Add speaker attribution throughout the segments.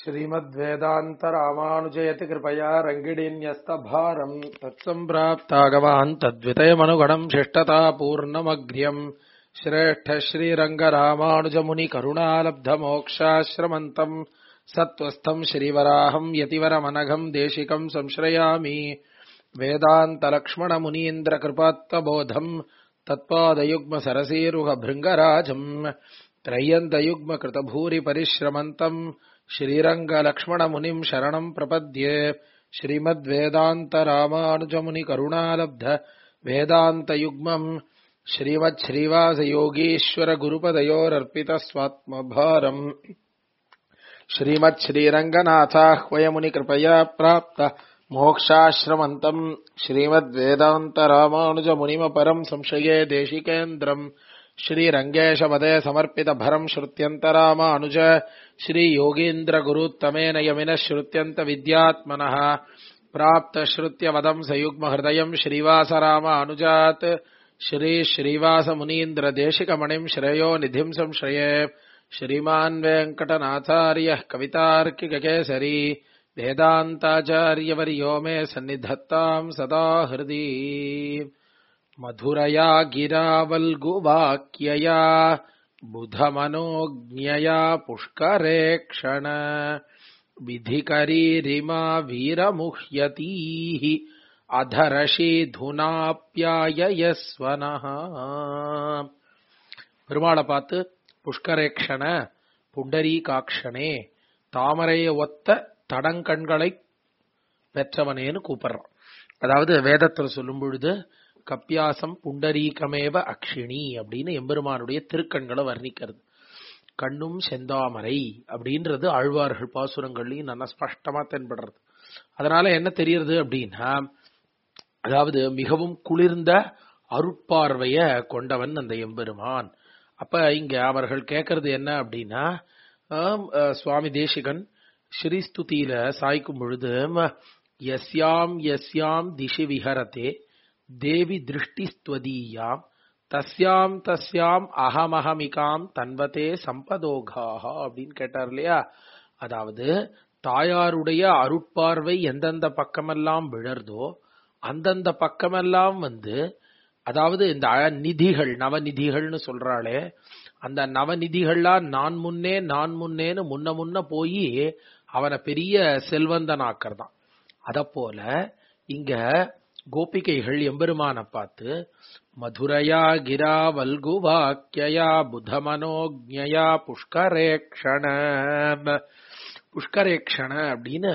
Speaker 1: श्रीमद्वेदान्तरामानुजयति कृपया रङ्गिणीन्यस्तभारम् तत्सम्प्राप्तागवान् तद्वितयमनुगणम् शिष्टता पूर्णमग्र्यम् श्रेष्ठ श्रीरङ्गरामानुजमुनिकरुणालब्धमोक्षाश्रमन्तम् सत्त्वस्थम् श्रीवराहम् यतिवरमनघम् देशिकम् संश्रयामि वेदान्तलक्ष्मणमुनीन्द्रकृपात्तबोधम् तत्पादयुग्मसरसीरुहभृङ्गराजम् त्रय्यन्तयुग्मकृतभूरिपरिश्रमन्तम् श्रीरङ्गलक्ष्मणमुनिम् शरणम् प्रपद्ये श्रीमद्वेदान्तरामानुजमुनिकरुणालब्ध वेदान्तयुग्मम् श्रीमच्छ्रीवासयोगीश्वरगुरुपदयोरर्पितस्वात्मभारम् श्रीमच्छ्रीरङ्गनाथाह्वयमुनिकृपया प्राप्त मोक्षाश्रमन्तम् श्रीमद्वेदान्तरामानुजमुनिमपरम् संशये देशिकेन्द्रम् श्रीरङ्गेशपदे समर्पितभरम् श्रुत्यन्तरामानुज श्रीयोगीन्द्रगुरुत्तमेन यमिनः श्रुत्यन्तविद्यात्मनः प्राप्तश्रुत्यवदम् सयुग्महृदयम् श्रीवासरामानुजात् श्रीश्रीवासमुनीन्द्रदेशिकमणिम् श्रेयो निधिम् संश्रये श्रीमान् वेङ्कटनाथार्यः कवितार्किककेसरी वेदान्ताचार्यवर्यो मे सन्निधत्ताम् सदा हृदि मधुरया गिरावल्गुवाक्यया बुधमनोज्ञया पुष्करेक्षण विधिकरीरिमा वीरमुह्यतीः அதரஷீதுனாப்யாயஸ்வனஹ பெருமாளை பார்த்து புஷ்கரேக்ஷண புண்டரீகாட்சனே தாமரையை ஒத்த தடங்கண்களை பெற்றவனேன்னு கூப்பிடுறான் அதாவது வேதத்தில் சொல்லும் பொழுது கப்பியாசம் புண்டரீகமேவ அக்ஷிணி அப்படின்னு எம்பெருமானுடைய திருக்கண்களை வர்ணிக்கிறது கண்ணும் செந்தாமரை அப்படின்றது ஆழ்வார்கள் பாசுரங்கள்லையும் நல்லா ஸ்பஷ்டமா தென்படுறது அதனால என்ன தெரியறது அப்படின்னா அதாவது மிகவும் குளிர்ந்த அருட்பார்வைய கொண்டவன் அந்த எம்பெருமான் அப்ப இங்க அவர்கள் கேட்கறது என்ன அப்படின்னா சுவாமி தேசிகன் ஸ்ரீஸ்துதியில சாய்க்கும் பொழுது எஸ்யாம் எஸ்யாம் திசி விஹரத்தே தேவி திருஷ்டிஸ்துவதீயாம் தஸ்யாம் தஸ்யாம் அகமகமிகாம் தன்வதே சம்பதோகாக அப்படின்னு கேட்டார் இல்லையா அதாவது தாயாருடைய அருட்பார்வை எந்தெந்த பக்கமெல்லாம் விழறதோ அந்தந்த பக்கமெல்லாம் வந்து அதாவது இந்த நிதிகள் நவநிதிகள்னு சொல்றாளே அந்த நவநிதிகள்லாம் நான் முன்னே நான் முன்னேன்னு முன்ன முன்ன போய் அவனை பெரிய செல்வந்தனாக்கிறதான் அத போல இங்க கோபிகைகள் எம்பெருமான பார்த்து மதுரையா கிரா வல்குவாக்கியா புதமனோஜயா புஷ்கரேக்ஷண புஷ்கரேக்ஷண அப்படின்னு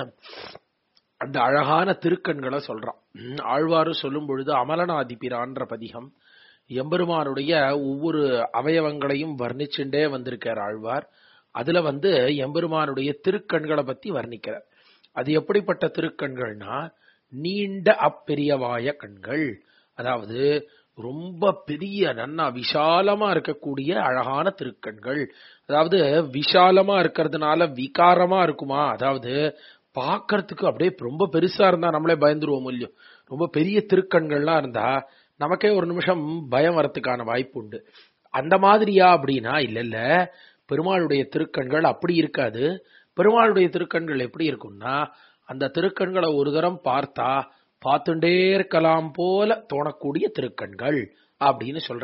Speaker 1: அந்த அழகான திருக்கண்களை சொல்றான் ஆழ்வாரு சொல்லும் பொழுது அமலநாதிபிரான்ற பதிகம் எம்பெருமானுடைய ஒவ்வொரு அவயவங்களையும் வர்ணிச்சுட்டே வந்திருக்கார் ஆழ்வார் அதுல வந்து எம்பெருமானுடைய திருக்கண்களை பத்தி வர்ணிக்கிறார் அது எப்படிப்பட்ட திருக்கண்கள்னா நீண்ட அப்பெரியவாய கண்கள் அதாவது ரொம்ப பெரிய நன்னா விசாலமா இருக்கக்கூடிய அழகான திருக்கண்கள் அதாவது விசாலமா இருக்கிறதுனால விகாரமா இருக்குமா அதாவது பாக்கிறதுக்கு அப்படியே ரொம்ப பெருசா இருந்தா நம்மளே பயந்துருவோம் இல்லையோ ரொம்ப பெரிய திருக்கண்கள்லாம் இருந்தா நமக்கே ஒரு நிமிஷம் பயம் வரத்துக்கான வாய்ப்பு உண்டு அந்த மாதிரியா அப்படின்னா இல்ல இல்ல பெருமாளுடைய திருக்கண்கள் அப்படி இருக்காது பெருமாளுடைய திருக்கண்கள் எப்படி இருக்கும்னா அந்த திருக்கண்களை ஒரு தரம் பார்த்தா பார்த்துட்டே இருக்கலாம் போல தோணக்கூடிய திருக்கண்கள் அப்படின்னு சொல்ற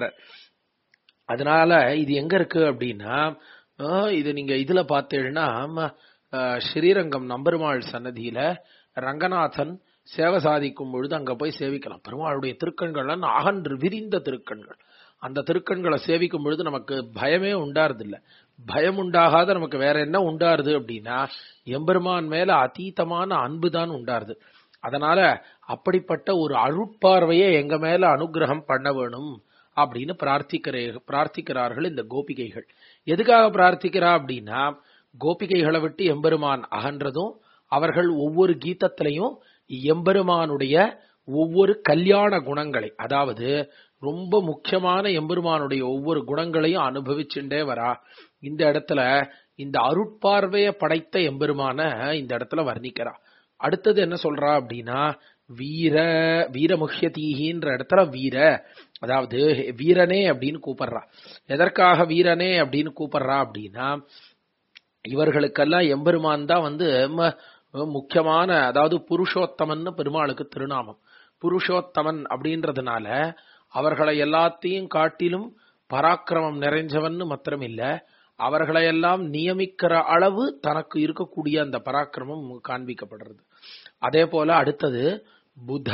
Speaker 1: அதனால இது எங்க இருக்கு அப்படின்னா இது நீங்க இதுல பார்த்தீங்கன்னா ஸ்ரீரங்கம் நம்பெருமாள் சன்னதியில ரங்கநாதன் சேவை சாதிக்கும் பொழுது அங்க போய் சேவிக்கலாம் பெருமாளுடைய திருக்கண்கள் அகன்று விரிந்த திருக்கண்கள் அந்த திருக்கண்களை சேவிக்கும் பொழுது நமக்கு பயமே உண்டாருது இல்ல பயம் உண்டாகாத நமக்கு வேற என்ன உண்டாருது அப்படின்னா எம்பெருமான் மேல அதீதமான அன்பு தான் உண்டாருது அதனால அப்படிப்பட்ட ஒரு அருட்பார்வையை எங்க மேல அனுகிரகம் பண்ண வேணும் அப்படின்னு பிரார்த்திக்கிற பிரார்த்திக்கிறார்கள் இந்த கோபிகைகள் எதுக்காக பிரார்த்திக்கிறா அப்படின்னா கோபிகைகளை விட்டு எம்பெருமான் அகன்றதும் அவர்கள் ஒவ்வொரு கீதத்திலையும் எம்பெருமானுடைய ஒவ்வொரு கல்யாண குணங்களை அதாவது ரொம்ப முக்கியமான எம்பெருமானுடைய ஒவ்வொரு குணங்களையும் அனுபவிச்சுட்டே வரா இந்த இடத்துல இந்த அருட்பார்வைய படைத்த எம்பெருமான இந்த இடத்துல வர்ணிக்கிறா அடுத்தது என்ன சொல்றா அப்படின்னா வீர வீரமுஹ்யதீகின்ற இடத்துல வீர அதாவது வீரனே அப்படின்னு கூப்பிடுறா எதற்காக வீரனே அப்படின்னு கூப்பிடுறா அப்படின்னா இவர்களுக்கெல்லாம் எம்பெருமான் தான் வந்து ம- முக்கியமான அதாவது புருஷோத்தமன் பெருமாளுக்கு திருநாமம் புருஷோத்தமன் அப்படின்றதுனால அவர்களை எல்லாத்தையும் காட்டிலும் பராக்கிரமம் நிறைஞ்சவன் மாத்திரம் இல்ல அவர்களை எல்லாம் நியமிக்கிற அளவு தனக்கு இருக்கக்கூடிய அந்த பராக்கிரமம் காண்பிக்கப்படுறது அதே போல அடுத்தது புத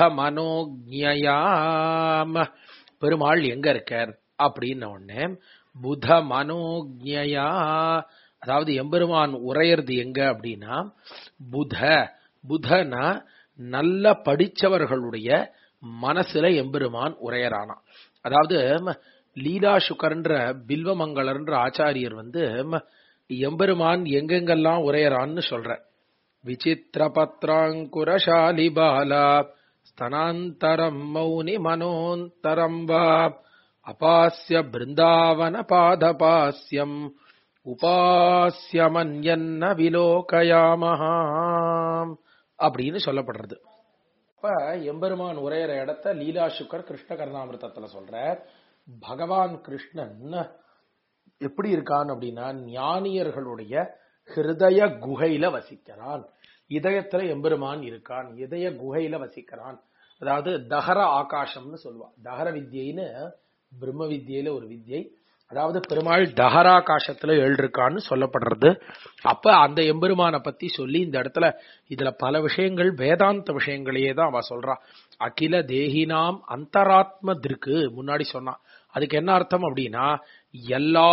Speaker 1: மனோஜயாம பெருமாள் எங்க இருக்கார் அப்படின்ன உடனே புத மனோஜயா அதாவது எம்பெருமான் உரையறது எங்க அப்படின்னா புத புதனா நல்ல படிச்சவர்களுடைய மனசுல எம்பெருமான் உரையறானாம் அதாவது ம, லீலா சுகர்ன்ற பில்வமங்கலர்ன்ற ஆச்சாரியர் வந்து ம, எம்பெருமான் எங்கெங்கெல்லாம் உரையறான்னு சொல்ற விசித்திர பத்ராங்குரசாலி பாலா ஸ்தனாந்தரம் மௌனி மனோந்தரம் வா அபாஸ்ய பிருந்தாவன பாதபாஸ்யம் உபாஸ்யமன்யன்ன விலோகயாமஹாம் அப்படின்னு சொல்லப்படுறது அப்ப எம்பெருமான் உரையிற இடத்த லீலா சுக்கர் கிருஷ்ண கர்ணாமிரதத்துல சொல்ற பகவான் கிருஷ்ணன் எப்படி இருக்கான் அப்படின்னா ஞானியர்களுடைய ஹிருதய குகையில வசிக்கிறான் இதயத்துல எம்பெருமான் இருக்கான் இதய குகையில வசிக்கிறான் அதாவது தஹர ஆகாசம்னு சொல்லுவா தஹர வித்யைன்னு பிரம்ம வித்யையில ஒரு வித்யை அதாவது பெருமாள் தஹராகாசத்துல எழுதிருக்கான்னு சொல்லப்படுறது அப்ப அந்த எம்பெருமானை பத்தி சொல்லி இந்த இடத்துல இதுல பல விஷயங்கள் வேதாந்த விஷயங்களையே தான் அவ சொல்றா அகில தேகினாம் அந்தராத்ம திருக்கு முன்னாடி சொன்னா அதுக்கு என்ன அர்த்தம் அப்படின்னா எல்லா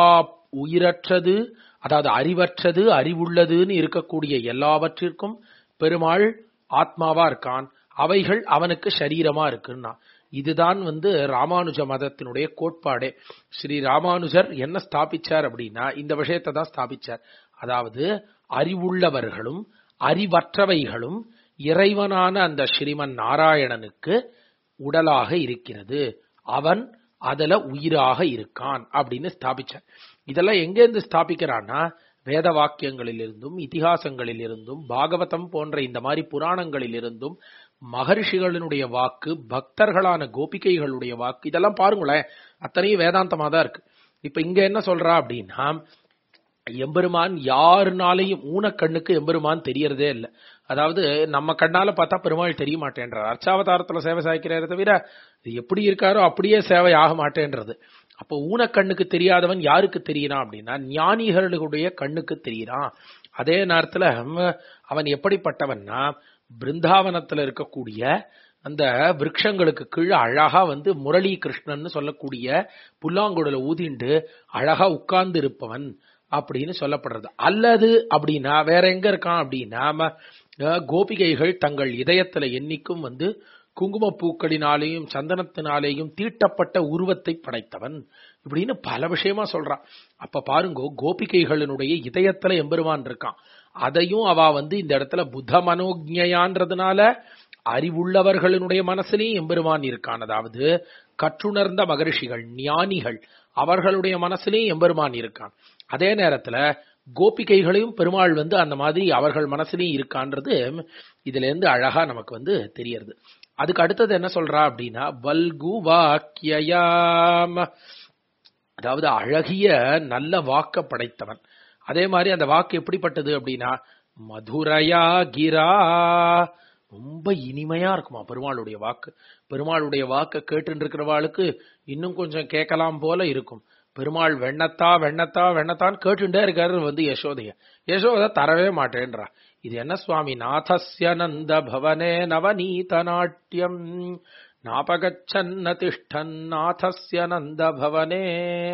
Speaker 1: உயிரற்றது அதாவது அறிவற்றது அறிவுள்ளதுன்னு இருக்கக்கூடிய எல்லாவற்றிற்கும் பெருமாள் ஆத்மாவா இருக்கான் அவைகள் அவனுக்கு சரீரமா இருக்குன்னா இதுதான் வந்து ராமானுஜ மதத்தினுடைய கோட்பாடே ஸ்ரீ ராமானுஜர் என்ன ஸ்தாபிச்சார் அப்படின்னா இந்த விஷயத்தை தான் ஸ்தாபிச்சார் அதாவது அறிவுள்ளவர்களும் அறிவற்றவைகளும் இறைவனான அந்த ஸ்ரீமன் நாராயணனுக்கு உடலாக இருக்கிறது அவன் அதுல உயிராக இருக்கான் அப்படின்னு ஸ்தாபிச்சார் இதெல்லாம் எங்கேருந்து ஸ்தாபிக்கிறான்னா வேத வாக்கியங்களிலிருந்தும் இதிகாசங்களிலிருந்தும் பாகவதம் போன்ற இந்த மாதிரி புராணங்களிலிருந்தும் மகர்ஷிகளினுடைய வாக்கு பக்தர்களான கோபிகைகளுடைய வாக்கு இதெல்லாம் பாருங்களேன் அத்தனையும் வேதாந்தமா தான் இருக்கு இப்ப இங்க என்ன சொல்றா அப்படின்னா எம்பெருமான் யாருனாலையும் ஊனக்கண்ணுக்கு எம்பெருமான் தெரியறதே இல்லை அதாவது நம்ம கண்ணால பார்த்தா பெருமாள் தெரிய மாட்டேன்றார் அர்ச்சாவதாரத்துல சேவை சாய்க்கிறாரே தவிர இது எப்படி இருக்காரோ அப்படியே சேவை ஆக மாட்டேன்றது அப்போ ஊனக்கண்ணுக்கு தெரியாதவன் யாருக்கு தெரியறான் அப்படின்னா ஞானிகளுடைய கண்ணுக்கு தெரியறான் அதே நேரத்துல ஹம், அவன் எப்படிப்பட்டவன்னா பிருந்தாவனத்துல இருக்கக்கூடிய அந்த விருட்சங்களுக்கு கீழே அழகா வந்து முரளி கிருஷ்ணன் சொல்லக்கூடிய புல்லாங்குழல ஊதிண்டு அழகா உட்கார்ந்து இருப்பவன் அப்படின்னு சொல்லப்படுறது அல்லது அப்படின்னா வேற எங்க இருக்கான் அப்படின்னா அஹ், கோபிகைகள் தங்கள் இதயத்துல என்னைக்கும் வந்து குங்கும பூக்களினாலேயும் சந்தனத்தினாலேயும் தீட்டப்பட்ட உருவத்தை படைத்தவன் இப்படின்னு பல விஷயமா சொல்றான் அப்ப பாருங்க கோபிகைகளினுடைய இதயத்துல எம்பெருமான் இருக்கான் அதையும் அவ வந்து இந்த இடத்துல புத்த மனோஜயான்றதுனால அறிவுள்ளவர்களுடைய மனசுலயும் எம்பெருமான் இருக்கான் அதாவது கற்றுணர்ந்த மகரிஷிகள் ஞானிகள் அவர்களுடைய மனசுலயும் எம்பெருமான் இருக்கான் அதே நேரத்துல கோபிகைகளையும் பெருமாள் வந்து அந்த மாதிரி அவர்கள் மனசுலயும் இருக்கான்றது இதுல இருந்து அழகா நமக்கு வந்து தெரியறது அதுக்கு அடுத்தது என்ன சொல்றா அப்படின்னா வல்கு வாக்கியாம அதாவது அழகிய நல்ல வாக்க படைத்தவன் அதே மாதிரி அந்த வாக்கு எப்படிப்பட்டது அப்படின்னா மதுரையா கிரா ரொம்ப இனிமையா இருக்குமா பெருமாளுடைய வாக்கு பெருமாளுடைய வாக்க கேட்டு இருக்கிறவாளுக்கு இன்னும் கொஞ்சம் கேட்கலாம் போல இருக்கும் பெருமாள் வெண்ணத்தா வெண்ணத்தா வெண்ணத்தான் கேட்டுட்டே இருக்காரு வந்து யசோதைய யசோதை தரவே மாட்டேன்றா இது என்ன சுவாமி நாதஸ்ய நந்த பவனே நவநீத நாட்டியம் நாபகச்சன்ன திஷ்டன் நாதஸ்ய நந்த பவனே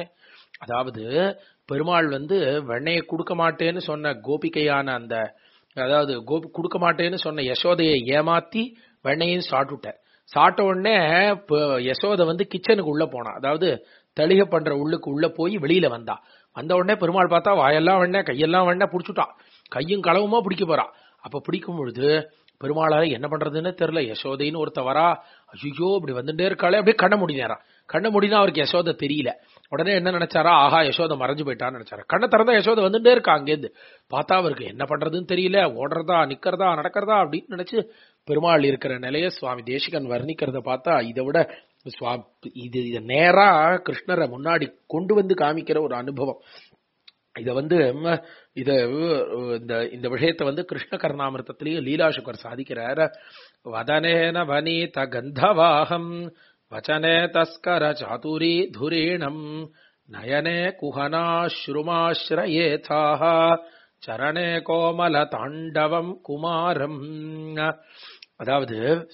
Speaker 1: அதாவது பெருமாள் வந்து வெண்ணையை கொடுக்க மாட்டேன்னு சொன்ன கோபிகையான அந்த அதாவது கோபி கொடுக்க மாட்டேன்னு சொன்ன யசோதையை ஏமாத்தி வெண்ணையும் சாப்பிட்டுட்டார் சாப்பிட்ட உடனே ப- யசோதை வந்து கிச்சனுக்கு உள்ள போனா அதாவது தளிகை பண்ற உள்ளுக்கு உள்ள போய் வெளியில வந்தா வந்த உடனே பெருமாள் பார்த்தா வாயெல்லாம் வெண்ணெய் கையெல்லாம் வெண்ணெய் பிடிச்சுட்டான் கையும் களவுமா பிடிக்க போறா அப்ப பிடிக்கும் பொழுது பெருமாளால என்ன பண்றதுன்னு தெரியல யசோதைன்னு ஒருத்த வரா ஐயோ இப்படி வந்துட்டே இருக்காளே அப்படியே கண்ண முடினாரா கண்ண முடினா அவருக்கு யசோதை தெரியல உடனே என்ன நினைச்சாரா ஆஹா யசோதை மறைஞ்சு போயிட்டான்னு நினைச்சாரா கண்ணை திறந்தா யசோதை வந்துட்டே இருக்கா அங்கேருந்து பார்த்தா அவருக்கு என்ன பண்றதுன்னு தெரியல ஓடுறதா நிக்கிறதா நடக்கிறதா அப்படின்னு நினைச்சு பெருமாள் இருக்கிற நிலைய சுவாமி தேசிகன் வர்ணிக்கிறத பார்த்தா இதை விட சுவா- இது இது நேரா கிருஷ்ணரை முன்னாடி கொண்டு வந்து காமிக்கிற ஒரு அனுபவம் இத வந்து ம், இத அஹ், இந்த இந்த விஷயத்தை வந்து கிருஷ்ண கர்ணாமிரதத்திலேயே லீலாசுகர் சாதிக்கிறார் வதனேன வனீத கந்தவாகம் வச்சனே தஸ்கர சாதுரி துரீணம் நயனே குஹனாஸ்ருமாஸ்ரயேதாக சரணே கோமல தாண்டவம் குமாரம் அதாவது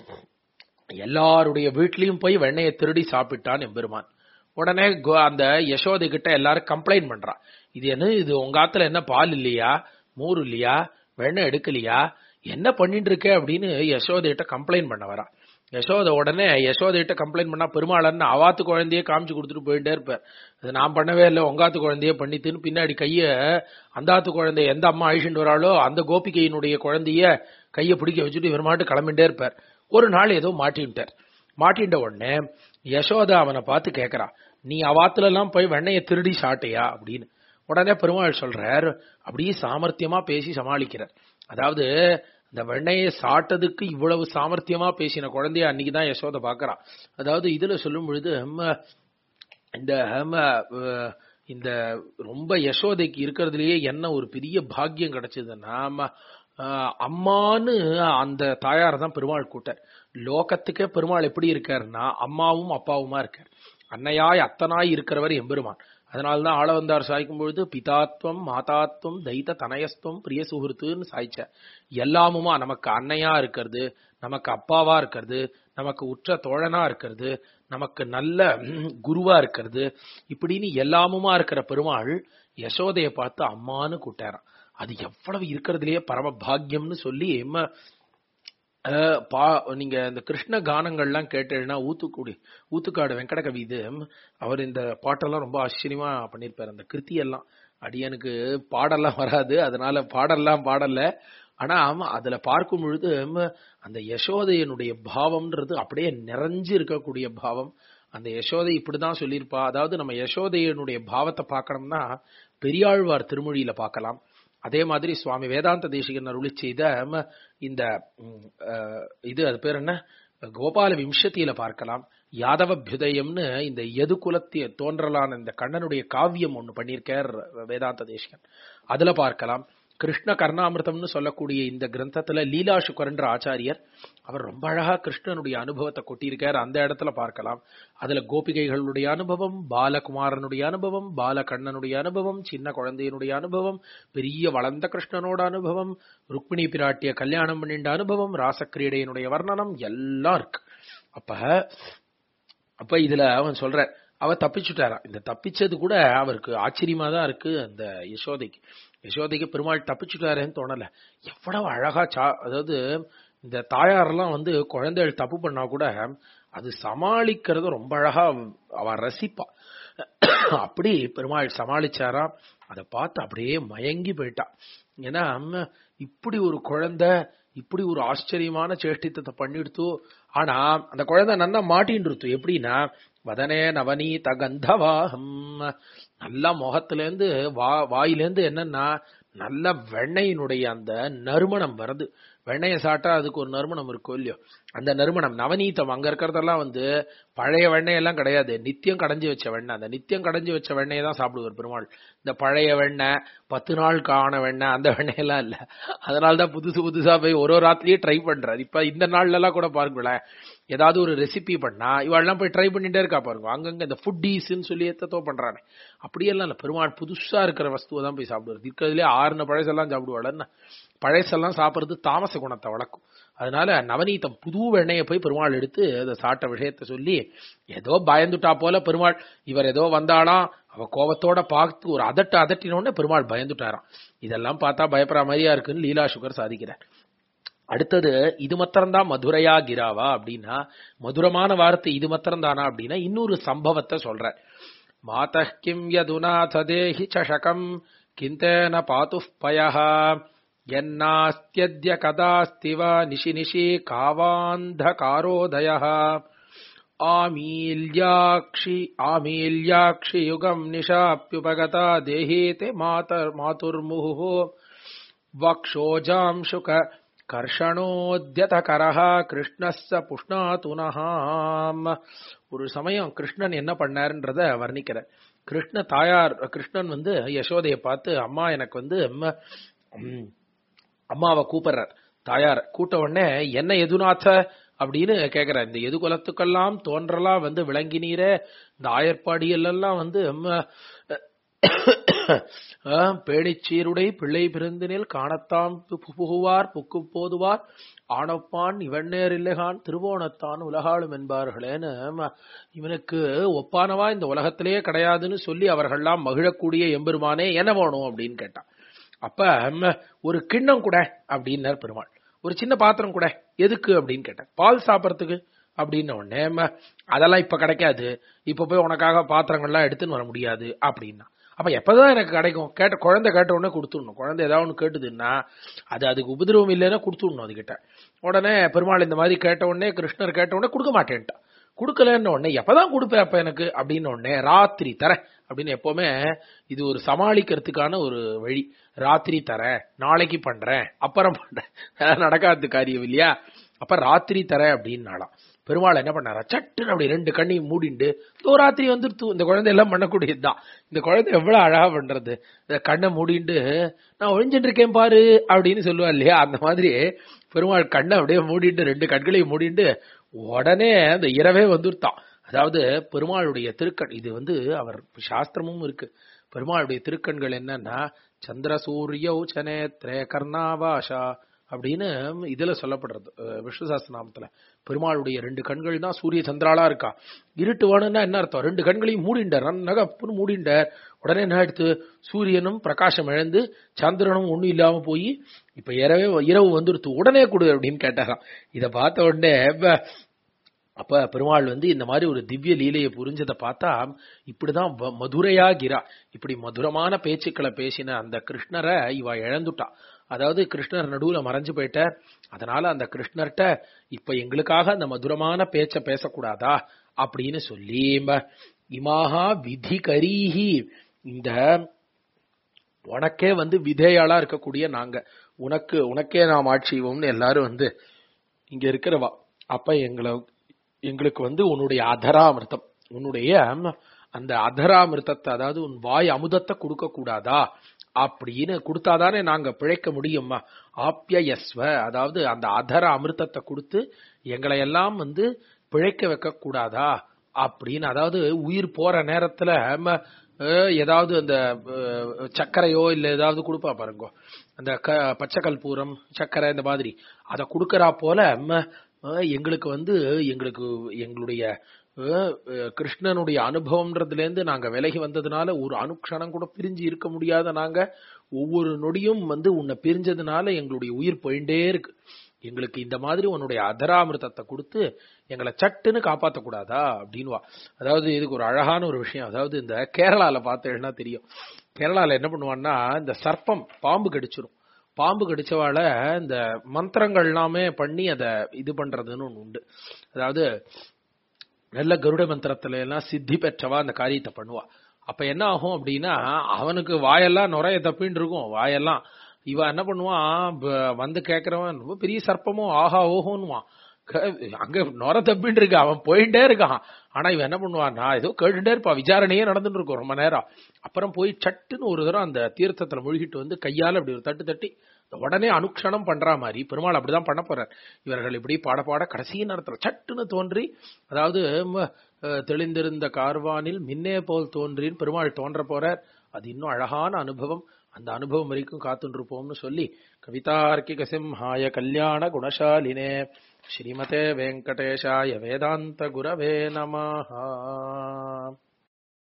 Speaker 1: எல்லாருடைய வீட்லயும் போய் வெண்ணெயை திருடி சாப்பிட்டான் எம்பெருமான் உடனே கோ- அந்த யசோதை கிட்ட எல்லாரும் கம்ப்ளைண்ட் பண்றா இது என்ன இது உங்க ஆத்துல என்ன பால் இல்லையா மோர் இல்லையா வெண்ணெய் எடுக்கலையா என்ன பண்ணிட்டு இருக்க அப்படின்னு யசோதை கிட்ட கம்ப்ளைண்ட் பண்ண வரா யசோதை உடனே யசோதை கிட்ட கம்ப்ளைண்ட் பண்ணா பெருமாளன் அவாத்து குழந்தையே காமிச்சு கொடுத்துட்டு போயிட்டே இருப்பார் அது நான் பண்ணவே இல்லை உங்காத்து குழந்தையே பண்ணித்துன்னு பின்னாடி கைய அந்தாத்து குழந்தை எந்த அம்மா அழிச்சுட்டு வராளோ அந்த கோபிகையினுடைய குழந்தைய கையை பிடிக்க வச்சுட்டு இவர் மாட்டு கிளம்பிட்டே இருப்பார் ஒரு நாள் ஏதோ மாட்டின்ட்டார் மாட்டின்ற உடனே யசோதா அவனை பார்த்து கேக்குறா நீ அவாத்துல எல்லாம் போய் வெண்ணைய திருடி சாட்டையா அப்படின்னு உடனே பெருமாள் சொல்றார் அப்படியே சாமர்த்தியமா பேசி சமாளிக்கிறார் அதாவது இந்த வெண்ணையை சாட்டதுக்கு இவ்வளவு சாமர்த்தியமா பேசின குழந்தைய அன்னைக்குதான் யசோதை பாக்குறா அதாவது இதுல சொல்லும் பொழுது ஹம், இந்த ஹம், அஹ், இந்த ரொம்ப யசோதைக்கு இருக்கிறதுலயே என்ன ஒரு பெரிய பாக்கியம் கிடைச்சதுன்னா ம, ஆஹ், அம்மான்னு அந்த தாயார் தான் பெருமாள் கூட்டார் லோகத்துக்கே பெருமாள் எப்படி இருக்காருன்னா அம்மாவும் அப்பாவுமா இருக்கார் அன்னையாய் அத்தனாய் இருக்கிறவர் எம்பெருமான் அதனால்தான் ஆள வந்தார் சாய்க்கும் பொழுது பிதாத்வம் மாதாத்வம் தைத்த தனயஸ்துவம் பிரிய சுகிருத்துன்னு சாய்ச்ச எல்லாமுமா நமக்கு அன்னையா இருக்கிறது நமக்கு அப்பாவா இருக்கிறது நமக்கு உற்ற தோழனா இருக்கிறது நமக்கு நல்ல ம், குருவா இருக்கிறது இப்படின்னு எல்லாமுமா இருக்கிற பெருமாள் யசோதைய பார்த்து அம்மான்னு கூட்டாராம் அது எவ்வளவு இருக்கிறதுலயே பரம பாக்கியம்னு சொல்லி ம- அஹ் பா நீங்க இந்த கிருஷ்ண கானங்கள்லாம் கேட்டேன்னா ஊத்துக்குடி ஊத்துக்காடு வெங்கட கவி இது அவர் இந்த பாட்டெல்லாம் ரொம்ப ஆச்சரியமா பண்ணியிருப்பாரு அந்த கிருத்தி எல்லாம் அடியனுக்கு பாடெல்லாம் வராது அதனால பாடெல்லாம் பாடல ஆனா ஆமா அதுல பார்க்கும் பொழுது ம், அந்த யசோதையனுடைய பாவம்ன்றது அப்படியே நிறைஞ்சு இருக்கக்கூடிய பாவம் அந்த யசோதை இப்படிதான் சொல்லியிருப்பா அதாவது நம்ம யசோதையனுடைய பாவத்தை பார்க்கணும்னா பெரியாழ்வார் திருமொழியில பார்க்கலாம் அதே மாதிரி சுவாமி வேதாந்த தேசிகன் அருளி செய்த ம, இந்த ம், அஹ், இது அது பேர் என்ன கோபால விம்சத்தியில பார்க்கலாம் யாதவபியுதயம்னு இந்த எது குலத்திய தோன்றலான இந்த கண்ணனுடைய காவியம் ஒண்ணு பண்ணியிருக்கார் வேதாந்த தேசிகன் அதுல பார்க்கலாம் கிருஷ்ண கர்ணாமிர்தம்னு சொல்லக்கூடிய இந்த கிரந்தத்துல லீலா சுக்கரன்ற ஆச்சாரியர் அவர் ரொம்ப அழகா கிருஷ்ணனுடைய அனுபவத்தை கொட்டியிருக்கார் அந்த இடத்துல பார்க்கலாம் அதுல கோபிகைகளுடைய அனுபவம் பாலகுமாரனுடைய அனுபவம் பாலகண்ணனுடைய அனுபவம் சின்ன குழந்தையினுடைய அனுபவம் பெரிய வளர்ந்த கிருஷ்ணனோட அனுபவம் ருக்மிணி பிராட்டிய கல்யாணம் பண்ணிண்ட அனுபவம் ராசக்கிரீடையினுடைய வர்ணனம் எல்லாம் இருக்கு அப்ப அப்ப இதுல அவன் சொல்ற அவ தப்பிச்சுட்டாராம் இந்த தப்பிச்சது கூட அவருக்கு ஆச்சரியமா தான் இருக்கு அந்த யசோதைக்கு யசோதைக்கு பெருமாள் தப்பிச்சுட்டாரேன்னு தோணல எவ்வளவு அழகா சா அதாவது இந்த தாயாரெல்லாம் வந்து குழந்தைகள் தப்பு பண்ணா கூட அது சமாளிக்கிறது ரொம்ப அழகா அவ ரசிப்பா அப்படி பெருமாள் சமாளிச்சாராம் அதை பார்த்து அப்படியே மயங்கி போயிட்டா ஏன்னா அம்மா, இப்படி ஒரு குழந்தை இப்படி ஒரு ஆச்சரியமான சேஷ்டித்தத்தை பண்ணிடுத்து ஆனா அந்த குழந்தை நன்னா மாட்டின்றுத்து எப்படின்னா வதனே நவநீத கந்தவாகம் நல்லா முகத்துல இருந்து வா வாயிலேருந்து என்னன்னா நல்ல வெண்ணெயினுடைய அந்த நறுமணம் வருது வெண்ணெயை சாட்டா அதுக்கு ஒரு நறுமணம் இருக்கும் இல்லையோ அந்த நறுமணம் நவநீதம் அங்க இருக்கிறதெல்லாம் வந்து பழைய வெண்ணெய் எல்லாம் கிடையாது நித்தியம் கடைஞ்சு வச்ச வெண்ணெய் அந்த நித்தியம் கடைஞ்சு வச்ச வெண்ணெயை தான் சாப்பிடுவார் பெருமாள் இந்த பழைய வெண்ணெய் பத்து நாள் காண வெண்ணெய் அந்த வெண்ணெயெல்லாம் இல்ல அதனால தான் புதுசு புதுசா போய் ஒரு ஒரு ராத்திரியே ட்ரை பண்றாரு இப்ப இந்த நாள்ல எல்லாம் கூட பாருங்களேன் ஏதாவது ஒரு ரெசிபி பண்ணா இவாள்லாம் போய் ட்ரை பண்ணிட்டே இருக்கா பாருங்க அங்கங்க இந்த ஃபுட் டீஸ்ன்னு சொல்லி எத்தத்தோ பண்றானே அப்படியெல்லாம் இல்ல பெருமாள் புதுசா இருக்கிற வஸ்துவை தான் போய் சாப்பிடுவார் இருக்கிறதுலே ஆறுன பழசெல்லாம் சாப்பிடுவாள் பழசெல்லாம் சாப்பிடுறது தாமச குணத்தை வளர்க்கும் அதனால நவநீதம் புது வெண்ணெயை போய் பெருமாள் எடுத்து அதை சாட்ட விஷயத்த சொல்லி ஏதோ பயந்துட்டா போல பெருமாள் இவர் ஏதோ வந்தாளாம் அவ கோபத்தோட பார்த்து ஒரு அதட்டு அதட்டின உடனே பெருமாள் பயந்துட்டாராம் இதெல்லாம் பார்த்தா பயப்படுற மாதிரியா இருக்குன்னு லீலா சுகர் சாதிக்கிறார் அடுத்தது இது மாத்திரம்தான் மதுரையா கிராவா அப்படின்னா மதுரமான வார்த்தை இது மாத்திரம்தானா அப்படின்னா இன்னொரு சம்பவத்தை சொல்ற மாதः கிம் யதுநாத தேஹி சஷகம் கிந்தேன பாத்துः பயः यन्नास्त्यद्य कदास्ति वा निशि निशि कावान्धकारोदयः आमील्याक्षि आमील्याक्षि युगम् निशाप्युपगता देहीते मातर् मातुर्मुहुः वक्षोजांशुक கர்ஷணோத்யதகரஹ கிருஷ்ணஸ்ஸ புஷ்ணாதுனஹாம் ஒரு சமயம் கிருஷ்ணன் என்ன பண்ணாருன்றத வர்ணிக்கிற கிருஷ்ண தாயார் கிருஷ்ணன் வந்து யசோதையை பார்த்து அம்மா எனக்கு வந்து அம்மா, ம், அம்மாவை கூப்பிடுறார் தாயார் கூட்ட உடனே என்ன எதுநாத்த அப்படின்னு கேக்குறார் இந்த எது குலத்துக்கெல்லாம் தோன்றலாம் வந்து விளங்கினீரே இந்த ஆயர்பாடியல் எல்லாம் வந்து அம்மா, ஆ, பேணிச்சீருடை பிள்ளை பிறந்தினில் காணத்தாம் பு- புகுவார் புக்கு போதுவார் ஆணப்பான் இவண்ணேர் இல்லைகான் திருவோணத்தான் உலகாளும் என்பார்களேன்னு ஆமா, இவனுக்கு ஒப்பானவா இந்த உலகத்திலேயே கிடையாதுன்னு சொல்லி அவர்கள்லாம் மகிழக்கூடிய எம்பெருமானே என்ன வேணும் அப்படின்னு கேட்டான் அப்ப அம்ம, ஒரு கிண்ணம் கூட அப்படின்னார் பெருமாள் ஒரு சின்ன பாத்திரம் கூட எதுக்கு அப்படின்னு கேட்டேன் பால் சாப்பிடறதுக்கு அப்படின்ன உடனே அம்ம, அதெல்லாம் இப்ப கிடைக்காது இப்ப போய் உனக்காக பாத்திரங்கள்லாம் எடுத்துன்னு வர முடியாது அப்படின்னா அப்ப எப்பதான் எனக்கு கிடைக்கும் கேட்ட குழந்தை கேட்ட உடனே கொடுத்துடணும் குழந்தை ஏதாவது ஒன்று கேட்டுதுன்னா அது அதுக்கு உபதிரவம் இல்லைன்னா கொடுத்துடணும் அதுகிட்ட உடனே பெருமாள் இந்த மாதிரி கேட்ட உடனே கிருஷ்ணர் கேட்ட உடனே கொடுக்க மாட்டேன்ட்டான் கொடுக்கலன்னு உடனே எப்பதான் கொடுப்பேன் அப்ப எனக்கு அப்படின்னு உடனே ராத்திரி தரேன் அப்படின்னு எப்பவுமே இது ஒரு சமாளிக்கிறதுக்கான ஒரு வழி ராத்திரி தரேன் நாளைக்கு பண்றேன் அப்புறம் பண்றேன் அதெல்லாம் நடக்காத காரியம் இல்லையா அப்ப ராத்திரி தரேன் அப்படின்னாலாம் பெருமாள் என்ன பண்ணாரா சட்டுன்னு அப்படி ரெண்டு கண்ணையும் மூடிண்டு "இதோ ராத்திரி வந்துருத்து இந்த குழந்தை எல்லாம் பண்ணக்கூடியதுதான் இந்த குழந்தை எவ்வளவு அழகா பண்றது இந்த கண்ணை மூடிண்டு நான் ஒழிஞ்சிட்டு இருக்கேன் பாரு அப்படின்னு சொல்லுவா இல்லையா அந்த மாதிரி பெருமாள் கண்ணை அப்படியே மூடிட்டு ரெண்டு கண்களையும் மூடிண்டு உடனே அந்த இரவே வந்துருத்தான் அதாவது பெருமாளுடைய திருக்கண் இது வந்து அவர் சாஸ்திரமும் இருக்கு பெருமாளுடைய திருக்கண்கள் என்னன்னா சந்திர சூரிய உச்சனேத்ரே கர்ணாவாஷா அப்படின்னு இதுல சொல்லப்படுறது அஹ் விஷ்ணு சாஸ்திரநாமத்துல பெருமாளுடைய ரெண்டு கண்கள் தான் சூரிய சந்திராலா இருக்கா இருட்டு வேணும்னா என்ன அர்த்தம் ரெண்டு கண்களையும் மூடிண்டார் நன்னக அப்புன்னு மூடிண்டார் உடனே என்ன எடுத்து சூரியனும் பிரகாசம் இழந்து சந்திரனும் ஒண்ணும் இல்லாம போய் இப்ப இரவே இரவு வந்துருத்து உடனே கொடு அப்படின்னு கேட்டாராம் இத பார்த்த உடனே "ப, அப்ப பெருமாள் வந்து இந்த மாதிரி ஒரு திவ்ய லீலையை புரிஞ்சதை பார்த்தா இப்படிதான் வ- மதுரையாகிறா இப்படி மதுரமான பேச்சுக்களை பேசின அந்த கிருஷ்ணரை இவ இழந்துட்டா அதாவது கிருஷ்ணர் நடுவுல மறைஞ்சு போயிட்டார் அதனால அந்த கிருஷ்ணர்ட்ட இப்ப எங்களுக்காக அந்த மதுரமான பேச்ச பேசக்கூடாதா அப்படின்னு சொல்லி ம- இமாஹா விதி கரீஹி இந்த உனக்கே வந்து விதேயாளா இருக்கக்கூடிய நாங்க உனக்கு உனக்கே நாம் ஆட்சிவோம்னு எல்லாரும் வந்து இங்க இருக்கிறவா அப்ப எங்களை எங்களுக்கு வந்து உன்னுடைய அதராமிர்தம் உன்னுடைய அந்த அதராமிர்தத்தை அதாவது உன் வாய் அமுதத்தை கொடுக்க கூடாதா அப்படின்னு கொடுத்தாதானே நாங்க பிழைக்க முடியுமா ஆப்யயஸ்வ அதாவது அந்த அதர அமிர்தத்தை கொடுத்து எங்களை எல்லாம் வந்து பிழைக்க வைக்க கூடாதா அப்படின்னு அதாவது உயிர் போற நேரத்துல ம, அஹ், ஏதாவது அந்த அஹ், சர்க்கரையோ இல்ல ஏதாவது கொடுப்பா பாருங்க அந்த க பச்சை கற்பூரம் சர்க்கரை இந்த மாதிரி அதை கொடுக்கறா போல ம, அஹ், எங்களுக்கு வந்து எங்களுக்கு எங்களுடைய அஹ், அஹ், கிருஷ்ணனுடைய அனுபவம்ன்றதுல இருந்து நாங்க விலகி வந்ததுனால ஒரு அனுக்ஷணம் கூட பிரிஞ்சு இருக்க முடியாத நாங்க ஒவ்வொரு நொடியும் வந்து உன்னை பிரிஞ்சதுனால எங்களுடைய உயிர் போயிட்டே இருக்கு எங்களுக்கு இந்த மாதிரி உன்னுடைய அதராமிர்தத்தை கொடுத்து எங்களை சட்டுன்னு காப்பாத்த கூடாதா அப்படின்வா அதாவது இதுக்கு ஒரு அழகான ஒரு விஷயம் அதாவது இந்த கேரளால பார்த்தேன்னா தெரியும் கேரளால என்ன பண்ணுவான்னா இந்த சர்ப்பம் பாம்பு கடிச்சிரும் பாம்பு கடிச்சவாள இந்த மந்திரங்கள் எல்லாமே பண்ணி அதை இது பண்றதுன்னு ஒண்ணு உண்டு அதாவது நல்ல கருட மந்திரத்துல எல்லாம் சித்தி பெற்றவா அந்த காரியத்தை பண்ணுவா அப்ப என்ன ஆகும் அப்படின்னா அவனுக்கு வாயெல்லாம் நுரைய தப்பின்னு இருக்கும் வாயெல்லாம் இவ என்ன பண்ணுவான் ப- வந்து கேக்குறவன் ரொம்ப பெரிய சர்ப்பமும் ஆஹா ஓஹோன்னுவான் க- அங்க நுர தப்பின்னு இருக்கு அவன் போயிட்டே இருக்கான் ஆனா இவன் என்ன பண்ணுவான் நான் ஏதோ கேட்டுட்டே இருப்பா விசாரணையே நடந்துட்டு இருக்கும் ரொம்ப நேரம் அப்புறம் போய் சட்டுன்னு ஒரு தடவை அந்த தீர்த்தத்துல முழுகிட்டு வந்து கையால அப்படி ஒரு தட்டு தட்டி உடனே அனுக்ஷணம் பண்ற மாதிரி பெருமாள் அப்படிதான் பண்ண போறார் இவர்கள் இப்படி பாட பாட கடைசி நேரத்துல சட்டுன்னு தோன்றி அதாவது ம, அஹ், தெளிந்திருந்த கார்வானில் மின்னே போல் தோன்றின்னு பெருமாள் தோன்ற போறார் அது இன்னும் அழகான அனுபவம் அந்த அனுபவம் வரைக்கும் காத்துட்டு இருப்போம்னு சொல்லி கவிதார்க்கிக சிம்ஹாய கல்யாண குணசாலினே ஸ்ரீமதே வெங்கடேஷாய வேதாந்த குரவே நமஹா